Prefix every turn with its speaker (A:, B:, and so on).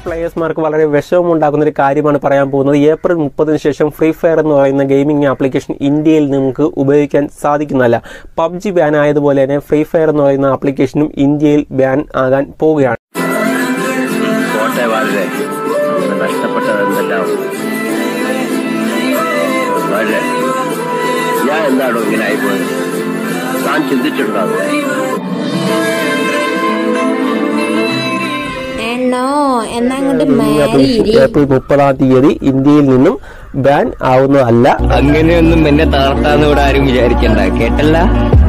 A: പ്ലേയേഴ്സ്മാർക്ക് വളരെ വിഷമമുണ്ടാക്കുന്ന ഒരു കാര്യമാണ് പറയാൻ പോകുന്നത് ഏപ്രിൽ മുപ്പതിന് ശേഷം ഫ്രീ ഫയർ എന്ന് പറയുന്ന ഗെയിമിംഗ് ആപ്ലിക്കേഷൻ ഇന്ത്യയിൽ നമുക്ക് ഉപയോഗിക്കാൻ സാധിക്കുന്നതല്ല പബ്ജി ബാൻ ആയതുപോലെ തന്നെ ഫ്രീ ഫയർ എന്ന് പറയുന്ന ആപ്ലിക്കേഷനും ഇന്ത്യയിൽ ബാൻ ആകാൻ പോവുകയാണ്
B: കോട്ടെ വളരെ നമുക്ക് നഷ്ടപ്പെട്ടത് എന്തെല്ലാം വളരെ ഞാൻ എന്താണോ ഇങ്ങനെ ആയിപ്പോയത് താൻ ചിന്തിച്ചിട്ടുണ്ടാകും
C: എന്നോ എന്നാ അങ്ങോട്ട് മാറി ഇരി
A: ഏപ്രിൽ മുപ്പതാം തീയതി ഇന്ത്യയിൽ നിന്നും ബാൻ ആവുന്നതല്ല
B: അങ്ങനെയൊന്നും എന്നെ തളർത്താന്ന് ഇവിടെ ആരും വിചാരിക്കണ്ട കേട്ടല്ല